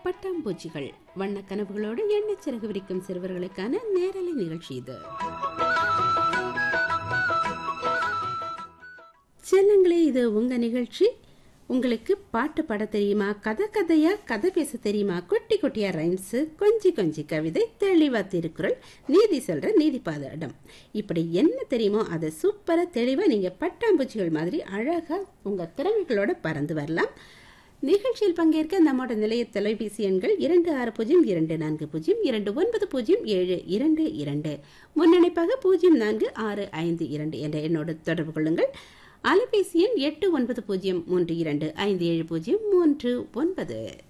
பட்டாம்பூச்சிகள் வண்ண கனவுகளோடு எண்ணெய் சிறகு விரிக்கும் சிறுவர்களுக்கான நேரலை நிகழ்ச்சி இது செல்லங்களே இது உங்க நிகழ்ச்சி உங்களுக்கு பாட்டு பாட தெரியுமா கதை கதையா கதை பேச தெரியுமா குட்டி குட்டியா ரைம்ஸ் கொஞ்சி கொஞ்சி கவிதை தெளிவா திருக்குறள் நீதி சொல்ற நீதி பாதம் இப்படி என்ன தெரியுமோ அதை சூப்பரா தெளிவா நீங்க பட்டாம்பூச்சிகள் மாதிரி அழகா உங்க திறமைகளோட பறந்து வரலாம் நிகழ்ச்சியில் பங்கேற்க நம்மோட நிலைய தொலைபேசி எண்கள் இரண்டு ஆறு பூஜ்ஜியம் இரண்டு நான்கு பூஜ்ஜியம் இரண்டு ஒன்பது பூஜ்ஜியம் ஏழு இரண்டு இரண்டு முன்னணிப்பாக பூஜ்ஜியம் நான்கு ஆறு ஐந்து இரண்டு என்ற எண்ணோடு தொடர்பு கொள்ளுங்கள் அலைபேசி எண் எட்டு ஒன்பது பூஜ்ஜியம் மூன்று இரண்டு ஐந்து ஏழு பூஜ்ஜியம் மூன்று ஒன்பது